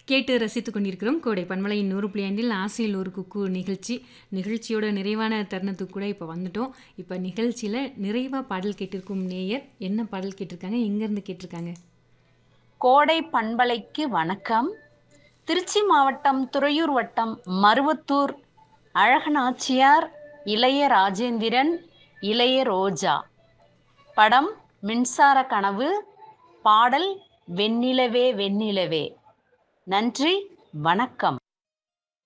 கேட்டு ரசித்துக் கொண்டிருக்கிறோம் கோடை பன்மலையின் நூறு புள்ளி ஐந்தில் ஆசையில் ஒரு குக்கு நிகழ்ச்சி நிகழ்ச்சியோட நிறைவான தருணத்துக்கு கூட இப்போ வந்துட்டோம் இப்போ நிகழ்ச்சியில் நிறைவாக பாடல் கேட்டிருக்கும் நேயர் என்ன பாடல் கேட்டிருக்காங்க எங்கேருந்து கேட்டிருக்காங்க கோடை பண்பலைக்கு வணக்கம் திருச்சி மாவட்டம் துறையூர் வட்டம் மருவத்தூர் அழகநாச்சியார் இளைய ராஜேந்திரன் இளைய ரோஜா படம் மின்சார கனவு பாடல் வெண்ணிலவே வெண்ணிலவே நன்றி வணக்கம்